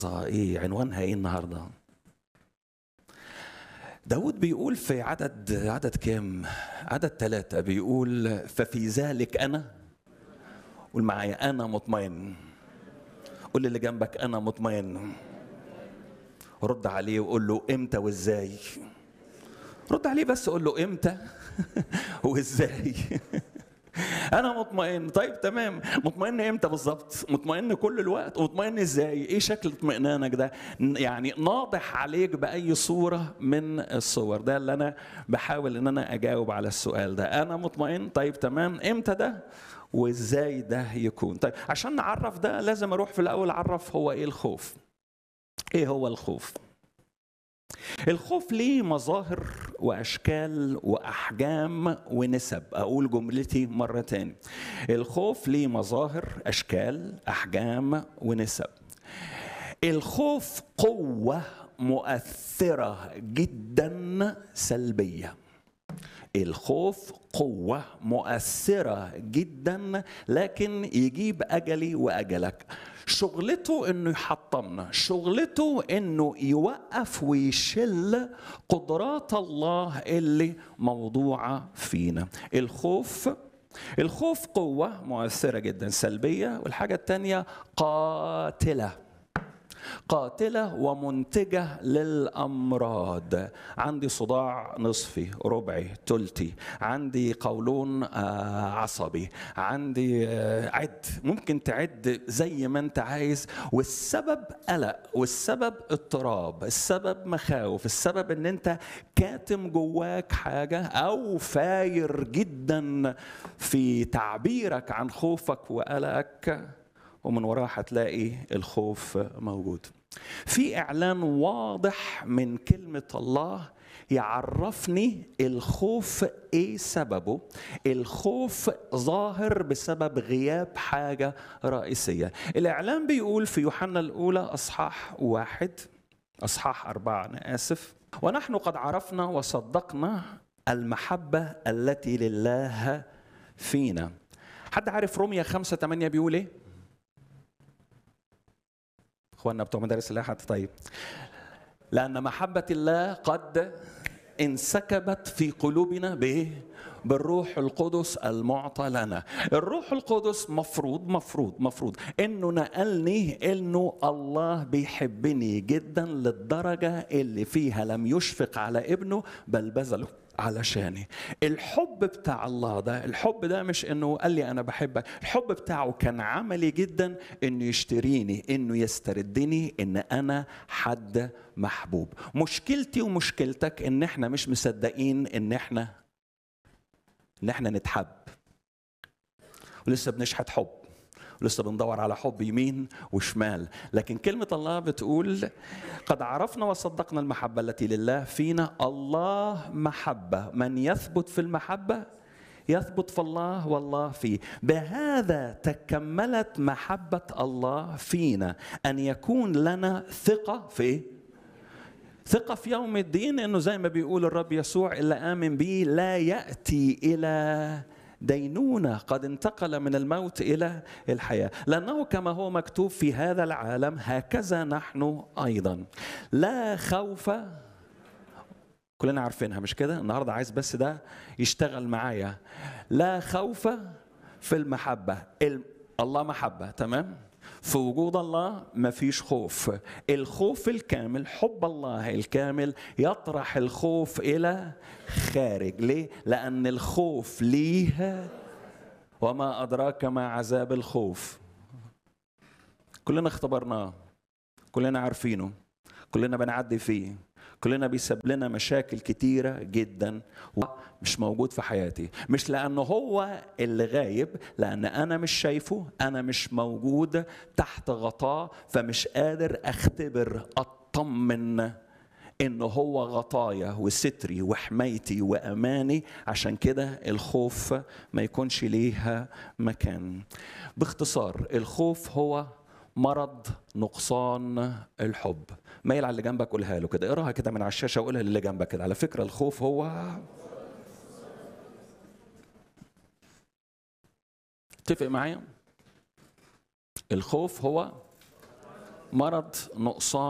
ايه عنوانها ايه النهارده داود بيقول في عدد عدد كام عدد ثلاثة بيقول ففي ذلك أنا قول معايا أنا مطمئن قول اللي جنبك أنا مطمئن رد عليه وقول له إمتى وإزاي رد عليه بس قول له إمتى وإزاي انا مطمئن طيب تمام مطمئن امتى بالظبط مطمئن كل الوقت مطمئن ازاي ايه شكل اطمئنانك ده يعني ناضح عليك باي صوره من الصور ده اللي انا بحاول ان انا اجاوب على السؤال ده انا مطمئن طيب تمام امتى ده وازاي ده يكون طيب عشان نعرف ده لازم اروح في الاول اعرف هو ايه الخوف ايه هو الخوف الخوف ليه مظاهر واشكال واحجام ونسب اقول جملتي مره تاني الخوف ليه مظاهر اشكال احجام ونسب الخوف قوه مؤثره جدا سلبيه الخوف قوة مؤثرة جدا لكن يجيب أجلي وأجلك شغلته انه يحطمنا شغلته انه يوقف ويشل قدرات الله اللي موضوعة فينا الخوف الخوف قوة مؤثرة جدا سلبية والحاجة الثانية قاتلة قاتلة ومنتجة للأمراض عندي صداع نصفي ربعي تلتي عندي قولون عصبي عندي عد ممكن تعد زي ما انت عايز والسبب قلق والسبب اضطراب السبب مخاوف السبب ان انت كاتم جواك حاجة او فاير جدا في تعبيرك عن خوفك وقلقك ومن وراها هتلاقي الخوف موجود في اعلان واضح من كلمه الله يعرفني الخوف ايه سببه الخوف ظاهر بسبب غياب حاجه رئيسيه الاعلان بيقول في يوحنا الاولى اصحاح واحد اصحاح اربعه انا اسف ونحن قد عرفنا وصدقنا المحبه التي لله فينا حد عارف روميا خمسة ثمانية بيقول ايه؟ اخواننا بتوع مدارس الاحد طيب لان محبه الله قد انسكبت في قلوبنا بايه بالروح القدس المعطى لنا الروح القدس مفروض مفروض مفروض انه نقلني انه الله بيحبني جدا للدرجه اللي فيها لم يشفق على ابنه بل بذله علشاني الحب بتاع الله ده الحب ده مش انه قال لي انا بحبك الحب بتاعه كان عملي جدا انه يشتريني انه يستردني ان انا حد محبوب مشكلتي ومشكلتك ان احنا مش مصدقين ان احنا ان احنا نتحب ولسه بنشحت حب ولسه بندور على حب يمين وشمال لكن كلمة الله بتقول قد عرفنا وصدقنا المحبة التي لله فينا الله محبة من يثبت في المحبة يثبت في الله والله فيه بهذا تكملت محبة الله فينا أن يكون لنا ثقة في إيه؟ ثقة في يوم الدين انه زي ما بيقول الرب يسوع اللي آمن به لا يأتي إلى دينونة قد انتقل من الموت إلى الحياة لأنه كما هو مكتوب في هذا العالم هكذا نحن أيضا لا خوف كلنا عارفينها مش كده النهاردة عايز بس ده يشتغل معايا لا خوف في المحبة الله محبة تمام في وجود الله مفيش خوف الخوف الكامل حب الله الكامل يطرح الخوف الى خارج ليه لان الخوف ليه وما ادراك ما عذاب الخوف كلنا اختبرناه كلنا عارفينه كلنا بنعدي فيه كلنا بيسبب لنا مشاكل كتيرة جدا مش موجود في حياتي مش لأنه هو اللي غايب لأن أنا مش شايفه أنا مش موجود تحت غطاء فمش قادر أختبر أطمن إنه هو غطايا وستري وحمايتي وأماني عشان كده الخوف ما يكونش ليها مكان باختصار الخوف هو مرض نقصان الحب مايل على اللي جنبك قولها له كده اقراها كده من على الشاشه وقولها للي جنبك كده على فكره الخوف هو اتفق معايا الخوف هو مرض نقصان